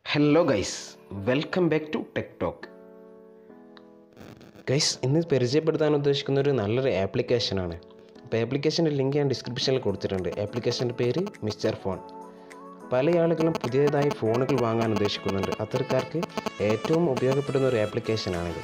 hello guys welcome back to tech talk guys ഇന്ന് പരിചയപ്പെടുത്താൻ ഉദ്ദേശിക്കുന്ന ഒരു നല്ലൊരു ആപ്ലിക്കേഷനാണ് അപ്പോൾ ആപ്ലിക്കേഷൻ്റെ ലിങ്ക് ഞാൻ ഡിസ്ക്രിപ്ഷനിൽ കൊടുത്തിട്ടുണ്ട് ആപ്ലിക്കേഷൻ്റെ പേര് മിസ്റ്റർ ഫോൺ പല ആളുകളും പുതിയതായി ഫോണുകൾ വാങ്ങാൻ ഉദ്ദേശിക്കുന്നുണ്ട് അത്തരക്കാർക്ക് ഏറ്റവും ഉപയോഗപ്പെടുന്ന ഒരു ആപ്ലിക്കേഷനാണിത്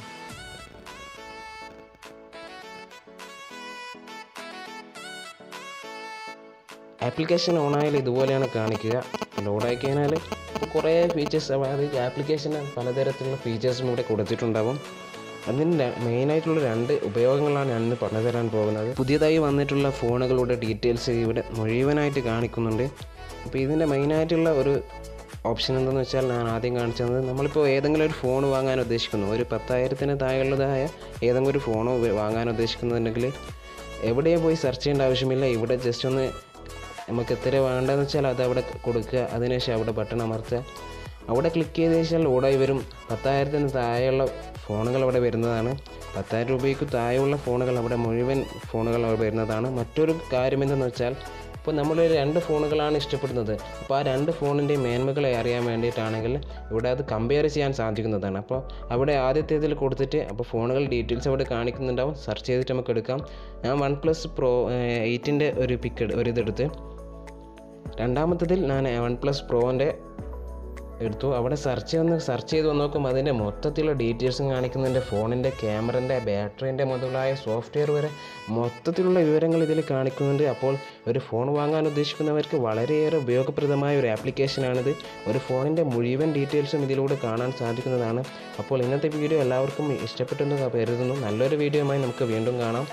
ആപ്ലിക്കേഷൻ ഓണായാൽ ഇതുപോലെയാണ് കാണിക്കുക ലോഡായി കഴിഞ്ഞാൽ ഇപ്പോൾ കുറേ ഫീച്ചേഴ്സ് അതായത് ആപ്ലിക്കേഷന് പലതരത്തിലുള്ള ഫീച്ചേഴ്സും ഇവിടെ കൊടുത്തിട്ടുണ്ടാവും അതിന് മെയിനായിട്ടുള്ള രണ്ട് ഉപയോഗങ്ങളാണ് ഞാൻ ഇന്ന് പറഞ്ഞു തരാൻ പോകുന്നത് പുതിയതായി വന്നിട്ടുള്ള ഫോണുകളുടെ ഡീറ്റെയിൽസ് ഇവിടെ മുഴുവനായിട്ട് കാണിക്കുന്നുണ്ട് അപ്പോൾ ഇതിൻ്റെ മെയിനായിട്ടുള്ള ഒരു ഓപ്ഷൻ എന്തെന്ന് വെച്ചാൽ ഞാൻ ആദ്യം കാണിച്ചത് നമ്മളിപ്പോൾ ഏതെങ്കിലും ഒരു ഫോൺ വാങ്ങാൻ ഉദ്ദേശിക്കുന്നു ഒരു പത്തായിരത്തിന് താഴെയുള്ളതായ ഏതെങ്കിലും ഒരു ഫോൺ വാങ്ങാൻ ഉദ്ദേശിക്കുന്നുണ്ടെങ്കിൽ എവിടെയും പോയി സെർച്ച് ചെയ്യേണ്ട ആവശ്യമില്ല ഇവിടെ ജസ്റ്റ് ഒന്ന് നമുക്ക് എത്ര വേണ്ടതെന്ന് വെച്ചാൽ അത് അവിടെ കൊടുക്കുക അതിനുശേഷം അവിടെ ബട്ടൺ അമർത്തുക അവിടെ ക്ലിക്ക് ചെയ്ത് കഴിഞ്ഞാൽ ലോഡായി വരും പത്തായിരത്തിന് താഴെയുള്ള ഫോണുകൾ അവിടെ വരുന്നതാണ് പത്തായിരം രൂപയ്ക്ക് താഴെയുള്ള ഫോണുകൾ അവിടെ മുഴുവൻ ഫോണുകൾ അവിടെ വരുന്നതാണ് മറ്റൊരു കാര്യം എന്തെന്ന് വെച്ചാൽ ഇപ്പോൾ നമ്മൾ രണ്ട് ഫോണുകളാണ് ഇഷ്ടപ്പെടുന്നത് അപ്പോൾ ആ രണ്ട് ഫോണിൻ്റെ മേന്മകളെ അറിയാൻ വേണ്ടിയിട്ടാണെങ്കിൽ ഇവിടെ അത് കമ്പയർ ചെയ്യാൻ സാധിക്കുന്നതാണ് അപ്പോൾ അവിടെ ആദ്യത്തേതിൽ കൊടുത്തിട്ട് അപ്പോൾ ഫോണുകൾ ഡീറ്റെയിൽസ് അവിടെ കാണിക്കുന്നുണ്ടാവും സെർച്ച് ചെയ്തിട്ട് നമുക്ക് എടുക്കാം ഞാൻ വൺ പ്ലസ് പ്രോ എയ്റ്റിൻ്റെ ഒരു പിക്ക് ഒരു ഇതെടുത്ത് രണ്ടാമത്തതിൽ ഞാൻ വൺ പ്ലസ് പ്രോൻ്റെ എടുത്തു അവിടെ സെർച്ച് ചെയ്ത് സെർച്ച് ചെയ്ത് നോക്കുമ്പോൾ അതിൻ്റെ മൊത്തത്തിലുള്ള ഡീറ്റെയിൽസും കാണിക്കുന്നുണ്ട് ഫോണിൻ്റെ ക്യാമറൻ്റെ ബാറ്ററീൻ്റെ മുതലായ സോഫ്റ്റ്വെയർ വരെ മൊത്തത്തിലുള്ള വിവരങ്ങൾ ഇതിൽ കാണിക്കുന്നുണ്ട് അപ്പോൾ ഒരു ഫോൺ വാങ്ങാൻ ഉദ്ദേശിക്കുന്നവർക്ക് വളരെയേറെ ഉപയോഗപ്രദമായ ഒരു ആപ്ലിക്കേഷനാണിത് ഒരു ഫോണിൻ്റെ മുഴുവൻ ഡീറ്റെയിൽസും ഇതിലൂടെ കാണാൻ സാധിക്കുന്നതാണ് അപ്പോൾ ഇന്നത്തെ വീഡിയോ എല്ലാവർക്കും ഇഷ്ടപ്പെട്ടെന്ന് കരുതുന്നു നല്ലൊരു വീഡിയോയുമായി നമുക്ക് വീണ്ടും കാണാം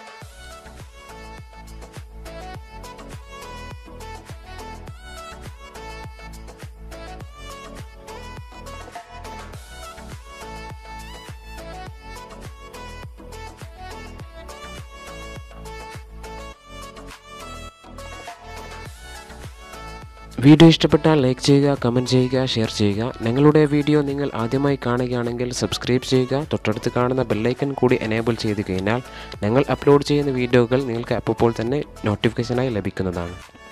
വീഡിയോ ഇഷ്ടപ്പെട്ടാൽ ലൈക്ക് ചെയ്യുക കമൻറ്റ് ചെയ്യുക ഷെയർ ചെയ്യുക ഞങ്ങളുടെ വീഡിയോ നിങ്ങൾ ആദ്യമായി കാണുകയാണെങ്കിൽ സബ്സ്ക്രൈബ് ചെയ്യുക തൊട്ടടുത്ത് കാണുന്ന ബെല്ലൈക്കൺ കൂടി എനേബിൾ ചെയ്ത് കഴിഞ്ഞാൽ ഞങ്ങൾ അപ്ലോഡ് ചെയ്യുന്ന വീഡിയോകൾ നിങ്ങൾക്ക് അപ്പോൾ തന്നെ നോട്ടിഫിക്കേഷനായി ലഭിക്കുന്നതാണ്